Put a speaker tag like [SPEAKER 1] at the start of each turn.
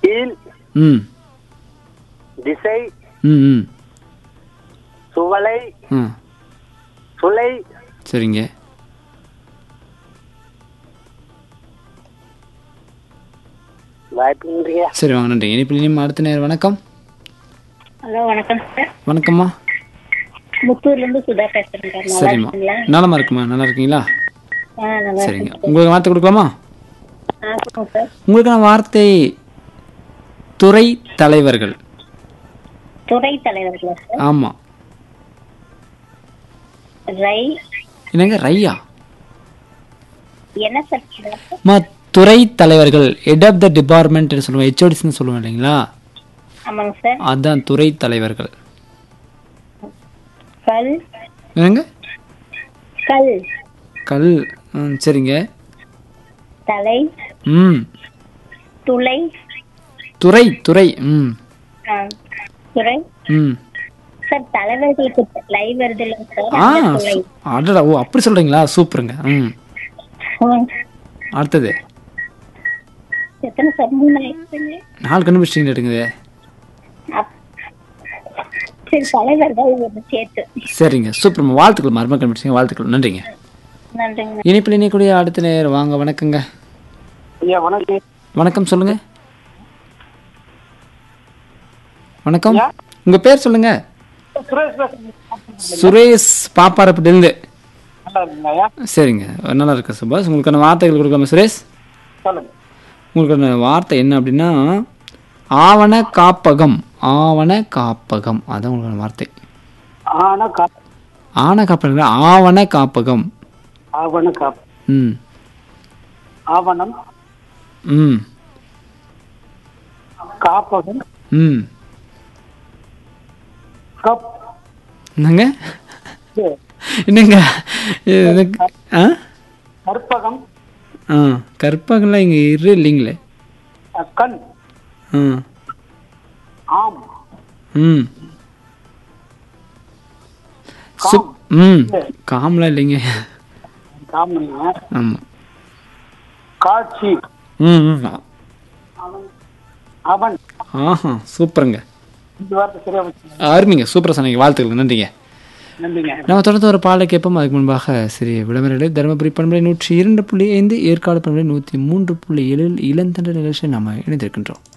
[SPEAKER 1] கீழ்
[SPEAKER 2] ம்
[SPEAKER 1] திசை
[SPEAKER 2] ம் ம்
[SPEAKER 1] சுவலை
[SPEAKER 2] ஆ
[SPEAKER 1] சுளை
[SPEAKER 2] சரிங்க
[SPEAKER 1] வாய்ப்பு நன்றிங்க
[SPEAKER 2] சரி வாங்க நன்றி இனிப்பில் இனிமே அடுத்த நேரம் வணக்கம்
[SPEAKER 3] ஹலோ வணக்கம் சார்
[SPEAKER 2] வணக்கம்மா
[SPEAKER 3] முத்தூர்ல இருந்து சுதா பேசுறேன் சார் நல்லா
[SPEAKER 2] சரிம்மா
[SPEAKER 3] இருக்கீங்களா
[SPEAKER 2] நலமா இருக்குமா நல்லா இருக்கீங்களா
[SPEAKER 3] ஆ நல்லா
[SPEAKER 2] சரிங்க
[SPEAKER 3] இருக்கேன்
[SPEAKER 2] உங்களுக்கு வார்த்தை கொடுக்கலாமா
[SPEAKER 3] ஆ சொல்லுங்க சார்
[SPEAKER 2] உங்களுக்கான வார்த்தை துறை தலைவர்கள்
[SPEAKER 3] துறை தலைவர்களா சார்
[SPEAKER 2] ஆமா
[SPEAKER 3] ரை
[SPEAKER 2] என்னங்க ரையா
[SPEAKER 3] என்ன சார் சொல்லுங்க சார்
[SPEAKER 2] மா துறை தலைவர்கள் ஹெட் ஆஃப் த டிபார்ட்மெண்ட் சொல்லுவோம் ஹெச்ஓடிஸ்னு சொல்லுவோம் இல்லைங்களா
[SPEAKER 3] ஆமாங்க சார்
[SPEAKER 2] அதான் துறை தலைவர்கள்
[SPEAKER 3] கல்
[SPEAKER 2] என்னங்க
[SPEAKER 3] கல்
[SPEAKER 2] கல் ம் சரிங்க
[SPEAKER 3] தலை
[SPEAKER 2] ம்
[SPEAKER 3] துளை
[SPEAKER 2] துறை துறை ம்
[SPEAKER 3] ஆ, துறை
[SPEAKER 2] ம்
[SPEAKER 3] சார் தலைவர்களுக்கு லைவ் வருது இல்லைங்க சார்
[SPEAKER 2] ஆ
[SPEAKER 3] அந்த துறை
[SPEAKER 2] அடடா ஓ அப்படி சொல்றீங்களா சூப்பருங்க ம்
[SPEAKER 3] ஆமாங்க.
[SPEAKER 2] அடுத்தது
[SPEAKER 3] எத்தனை சார் மூணு ஆயிடுச்சுங்க.
[SPEAKER 2] நாலு கண்டுபிடிச்சிங்க எடுங்குது
[SPEAKER 3] அப்- சரி தலைவர்கள் ஒரு சேர்த்து
[SPEAKER 2] சரிங்க சூப்பர்மா வாழ்த்துக்கள் மர்ம கண்டுபிடிச்சிங்க வாழ்த்துக்கள் நன்றிங்க
[SPEAKER 3] நன்றிங்க
[SPEAKER 2] இனிப்பில் இணையக்கூடிய அடுத்த நேரம் வாங்க வணக்கங்க
[SPEAKER 1] ஐயா வணக்கம்
[SPEAKER 2] வணக்கம் சொல்லுங்க வணக்கம் உங்க பேர் சொல்லுங்க
[SPEAKER 1] சுரேஷ் பேசுறேன்
[SPEAKER 2] சுரேஷ் பாப்பாரப்பட்டிலிருந்து
[SPEAKER 1] நல்லா இருக்குங்க ஐயா
[SPEAKER 2] சரிங்க நல்லா இருக்கு சுபாஷ் உங்களுக்கான வார்த்தைகள் கொடுக்காம சுரேஷ்
[SPEAKER 1] சொல்லுங்க
[SPEAKER 2] உங்களுக்கான வார்த்தை என்ன அப்படின்னா ஆவண காப்பகம் ஆவண காப்பகம் அதான் உங்களுக்கான வார்த்தை
[SPEAKER 1] ஆனா கா
[SPEAKER 2] ஆவண காப்பகம் இல்ல, ஆவண காப்பகம்
[SPEAKER 1] ஆவண காப்
[SPEAKER 2] ம்
[SPEAKER 1] ஆவணம்
[SPEAKER 2] ம்
[SPEAKER 1] காப்பகம்
[SPEAKER 2] ம்
[SPEAKER 1] கப்
[SPEAKER 2] என்னங்க என்னங்க இது ஆ
[SPEAKER 1] கற்பகம்
[SPEAKER 2] ஆ கற்பகம்லாம் இங்கே இரு இல்லைங்களே
[SPEAKER 1] அஹ், கண்
[SPEAKER 2] ஆ
[SPEAKER 1] ஆம்
[SPEAKER 2] ம் சுப் ம் காம்லாம் இல்லைங்க
[SPEAKER 1] காமனிங்க
[SPEAKER 2] ஆமாம்
[SPEAKER 1] காட்சி
[SPEAKER 2] ம் ம்
[SPEAKER 1] அவன்
[SPEAKER 2] ஆஹா சூப்பருங்க
[SPEAKER 1] இந்த வார்த்தை சரியா வச்சுங்க
[SPEAKER 2] அருமைங்க சூப்பராக சொன்னீங்க வாழ்த்துக்கள் நன்றிங்க
[SPEAKER 1] நன்றிங்க
[SPEAKER 2] நம்ம தொடர்ந்து ஒரு பாடலை கேட்போம் அதுக்கு முன்பாக சிறிய விளம்பரங்களை தருமபுரி பண்பலை நூற்றி இரண்டு புள்ளி ஐந்து ஏற்காடு பண்பலை நூற்றி மூன்று புள்ளி ஏழில் இளந்தண்ட நிகழ்ச்சியை நாம் இணைந்திருக்கின்றோம்